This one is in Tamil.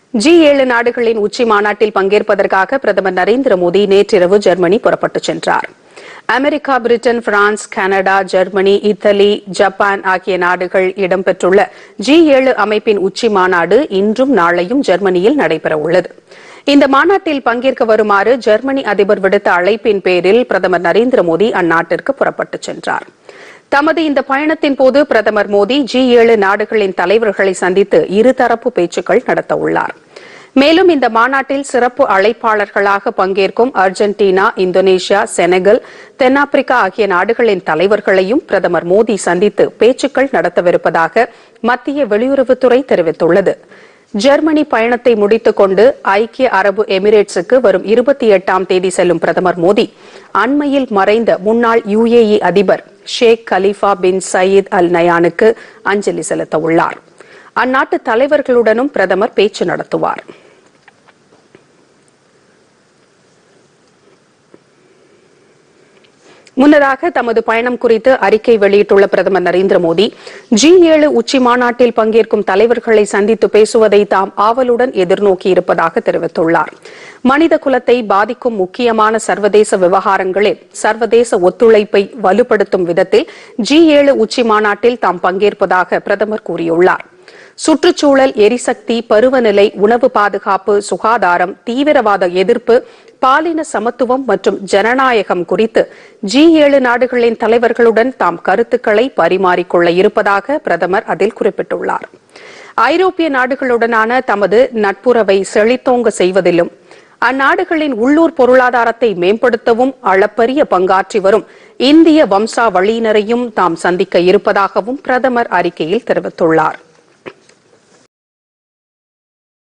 ஜி ஏழு நாடுகளின் உச்சி மாநாட்டில் பங்கேற்பதற்காக பிரதமர் நரேந்திர மோடி நேற்றிரவு ஜெர்மனி புறப்பட்டுச் சென்றார் America Britain France Canada Germany Italy Japan ஆகிய நாடுகள் இடம்பெற்றுள்ள ஜி ஏழு அமைப்பின் உச்சி மாநாடு இன்றும் நாளையும் ஜெர்மனியில் நடைபெற உள்ளது இந்த மாநாட்டில் பங்கேற்க வருமாறு ஜெர்மனி அதிபர் விடுத்த அழைப்பின் பேரில் பிரதமர் நரேந்திர மோடி அந்நாட்டிற்கு புறப்பட்டுச் சென்றார் தமது இந்த பயணத்தின் போது பிரதமர் மோடி ஜி ஏழு நாடுகளின் தலைவர்களை சந்தித்து இருதரப்பு பேச்சுக்கள் நடத்த உள்ளார் மேலும் இந்த மாநாட்டில் சிறப்பு அழைப்பாளர்களாக பங்கேற்கும் அர்ஜென்டினா இந்தோனேஷியா செனகல் தென்னாப்பிரிக்கா ஆகிய நாடுகளின் தலைவர்களையும் பிரதமர் மோடி சந்தித்து பேச்சுக்கள் நடத்தவிருப்பதாக மத்திய வெளியுறவுத்துறை தெரிவித்துள்ளது ஜெர்மனி பயணத்தை முடித்துக் கொண்டு ஐக்கிய அரபு எமிரேட்ஸுக்கு வரும் இருபத்தி எட்டாம் தேதி செல்லும் பிரதமர் மோடி அண்மையில் மறைந்த முன்னாள் யுஏஇ அதிபர் ஷேக் கலீஃபா பின் சயீத் அல் நயானுக்கு அஞ்சலி செலுத்த உள்ளார் அந்நாட்டு தலைவர்களுடனும் பிரதமர் பேச்சு நடத்துவார் முன்னதாக தமது பயணம் குறித்து அறிக்கை வெளியிட்டுள்ள பிரதமர் நரேந்திர மோடி ஜி ஏழு உச்சி மாநாட்டில் பங்கேற்கும் தலைவர்களை சந்தித்து பேசுவதை தாம் ஆவலுடன் எதிர்நோக்கியிருப்பதாக தெரிவித்துள்ளார் மனித குலத்தை பாதிக்கும் முக்கியமான சர்வதேச விவகாரங்களில் சர்வதேச ஒத்துழைப்பை வலுப்படுத்தும் விதத்தில் ஜி ஏழு உச்சி மாநாட்டில் தாம் பங்கேற்பதாக பிரதமர் கூறியுள்ளார் சுற்றுச்சூழல் எரிசக்தி பருவநிலை உணவு பாதுகாப்பு சுகாதாரம் தீவிரவாத எதிர்ப்பு பாலின சமத்துவம் மற்றும் ஜனநாயகம் குறித்து ஜி ஏழு நாடுகளின் தலைவர்களுடன் தாம் கருத்துக்களை பரிமாறிக்கொள்ள இருப்பதாக பிரதமர் அதில் குறிப்பிட்டுள்ளார் ஐரோப்பிய நாடுகளுடனான தமது நட்புறவை செழித்தோங்க செய்வதிலும் அந்நாடுகளின் உள்ளூர் பொருளாதாரத்தை மேம்படுத்தவும் அளப்பரிய பங்காற்றி வரும் இந்திய வம்சாவளியினரையும் தாம் சந்திக்க இருப்பதாகவும் பிரதமர் அறிக்கையில் தெரிவித்துள்ளார்